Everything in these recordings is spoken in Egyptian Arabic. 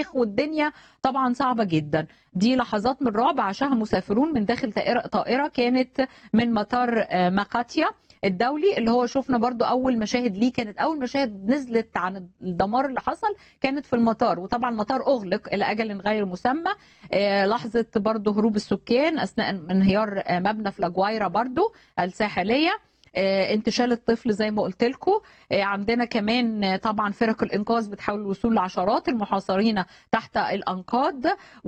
صواريخ والدنيا طبعا صعبه جدا دي لحظات من الرعب عاشها مسافرون من داخل طائره طائره كانت من مطار آه، ماكاتيا الدولي اللي هو شفنا برضو اول مشاهد ليه كانت اول مشاهد نزلت عن الدمار اللي حصل كانت في المطار وطبعا المطار اغلق الى اجل غير مسمى آه، لحظه برضو هروب السكان اثناء انهيار آه، مبنى في لاجوايرا برضو الساحليه آه، انتشال الطفل زي ما قلت لكم عندنا كمان آه، طبعا فرق الانقاذ بتحاول الوصول لعشرات المحاصرين تحت الانقاض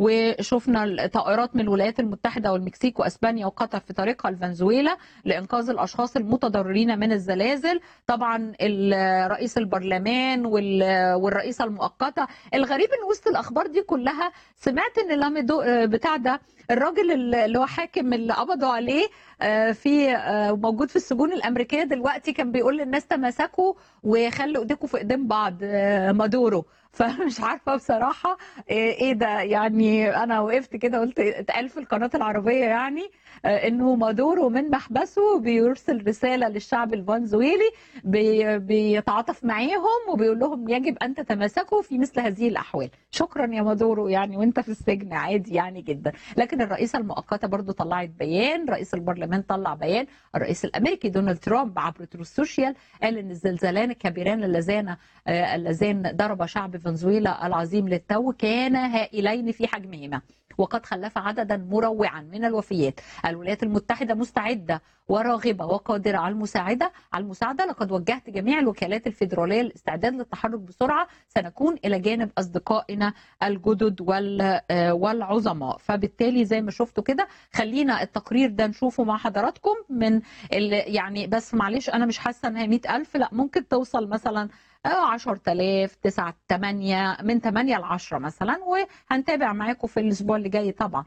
وشفنا الطائرات من الولايات المتحده والمكسيك واسبانيا وقطر في طريقها لفنزويلا لانقاذ الاشخاص المتضررين من الزلازل طبعا ال- رئيس البرلمان وال- والرئيسه المؤقته الغريب ان وسط الاخبار دي كلها سمعت ان لاميدو آه، بتاع ده الراجل اللي هو حاكم اللي قبضوا عليه آه، في آه، موجود في السجون الامريكيه دلوقتي كان بيقول للناس تماسكوا وخلوا ايديكم في ايدين بعض آه، مادورو فمش عارفه بصراحه آه، ايه ده يعني انا وقفت كده قلت اتقال في القناه العربيه يعني آه، انه مادورو من محبسه بيرسل رساله للشعب الفنزويلي بي- بيتعاطف معاهم وبيقول لهم يجب ان تتماسكوا في مثل هذه الاحوال شكرا يا مادورو يعني وانت في السجن عادي يعني جدا لكن الرئيسه المؤقته برضو طلعت بيان رئيس البرلمان طلع بيان الرئيس الامريكي دونالد ترامب عبر تروس سوشيال قال ان الزلزالان الكبيران اللذان آه، اللذان ضرب شعب فنزويلا العظيم للتو كان هائلين في حجمهما وقد خلف عددا مروعا من الوفيات الولايات المتحدة مستعدة وراغبة وقادرة على المساعدة على المساعدة لقد وجهت جميع الوكالات الفيدرالية للاستعداد للتحرك بسرعة سنكون إلى جانب أصدقائنا الجدد وال- آه، والعظماء فبالتالي زي ما شفتوا كده خلينا التقرير ده نشوفه مع حضراتكم من ال- يعني بس معلش أنا مش حاسة إنها 100000 لا ممكن توصل مثلا آه، 10000 9 8 من 8 ل 10 مثلا وهنتابع معاكم في الأسبوع اللي جاي طبعا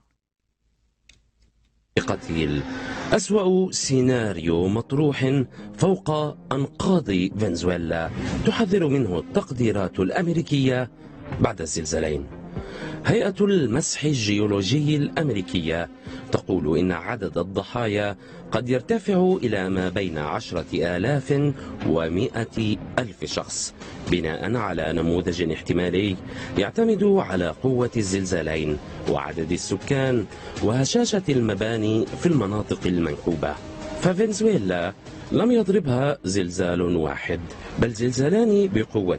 قتيل أسوأ سيناريو مطروح فوق أنقاض فنزويلا تحذر منه التقديرات الأمريكية بعد الزلزالين هيئة المسح الجيولوجي الأمريكية تقول إن عدد الضحايا قد يرتفع إلى ما بين عشرة آلاف ومائة ألف شخص بناء على نموذج احتمالي يعتمد على قوة الزلزالين وعدد السكان وهشاشة المباني في المناطق المنكوبة ففنزويلا لم يضربها زلزال واحد بل زلزالان بقوة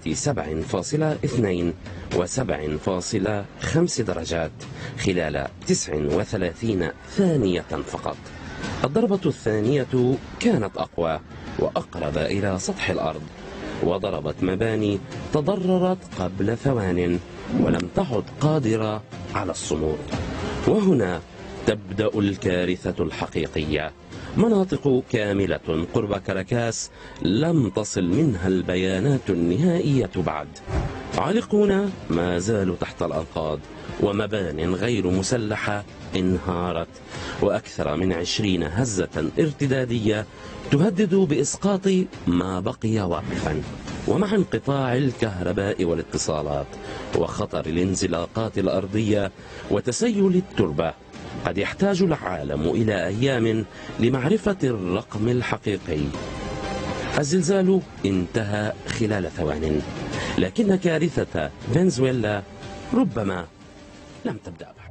7.2 و7.5 درجات خلال 39 ثانية فقط الضربة الثانية كانت أقوى وأقرب إلى سطح الأرض وضربت مباني تضررت قبل ثوان ولم تعد قادرة على الصمود وهنا تبدأ الكارثة الحقيقية مناطق كاملة قرب كاراكاس لم تصل منها البيانات النهائية بعد عالقون ما زالوا تحت الأنقاض ومبان غير مسلحة انهارت وأكثر من عشرين هزة ارتدادية تهدد بإسقاط ما بقي واقفا ومع انقطاع الكهرباء والاتصالات وخطر الانزلاقات الأرضية وتسيل التربة قد يحتاج العالم إلى أيام لمعرفة الرقم الحقيقي الزلزال انتهى خلال ثوان لكن كارثة فنزويلا ربما لم تبدأ بعد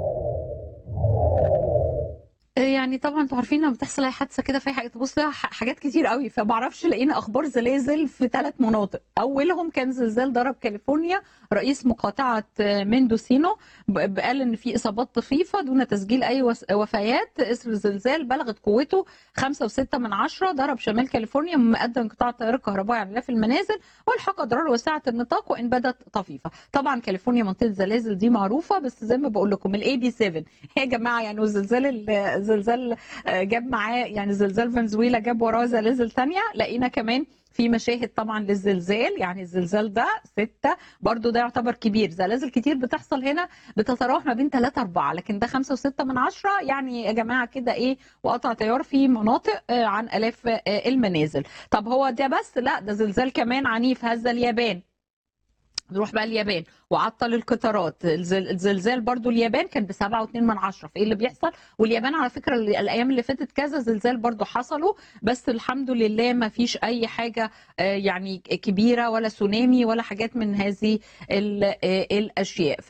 يعني طبعا انتوا عارفين لما بتحصل اي حادثه كده في اي حاجه تبص لها ح- حاجات كتير قوي فما اعرفش لقينا اخبار زلازل في ثلاث مناطق اولهم كان زلزال ضرب كاليفورنيا رئيس مقاطعه آه، ميندوسينو ب- قال ان في اصابات طفيفه دون تسجيل اي وس- وفيات اثر الزلزال بلغت قوته 5.6 من عشرة ضرب شمال كاليفورنيا مما ادى انقطاع التيار الكهربائي عن الاف المنازل والحق اضرار واسعه النطاق وان بدت طفيفه طبعا كاليفورنيا منطقه الزلازل دي معروفه بس زي ما بقول لكم الاي بي 7 يا جماعه يعني والزلزال ال- الزلزال آه، جاب معاه يعني زلزال فنزويلا جاب وراه زلازل تانية لقينا كمان في مشاهد طبعا للزلزال يعني الزلزال ده ستة برضو ده يعتبر كبير زلازل كتير بتحصل هنا بتتراوح ما بين 3 4 لكن ده 5 و6 من عشرة يعني يا جماعة كده ايه وقطع تيار في مناطق آه، عن الاف آه، المنازل طب هو ده بس لا ده زلزال كمان عنيف هز اليابان نروح بقى اليابان وعطل القطارات الزل- الزلزال برضو اليابان كان بسبعة واتنين من عشرة فايه اللي بيحصل واليابان على فكرة ال- الايام اللي فاتت كذا زلزال برضو حصلوا بس الحمد لله ما فيش اي حاجة آه، يعني كبيرة ولا تسونامي ولا حاجات من هذه ال- آه، الاشياء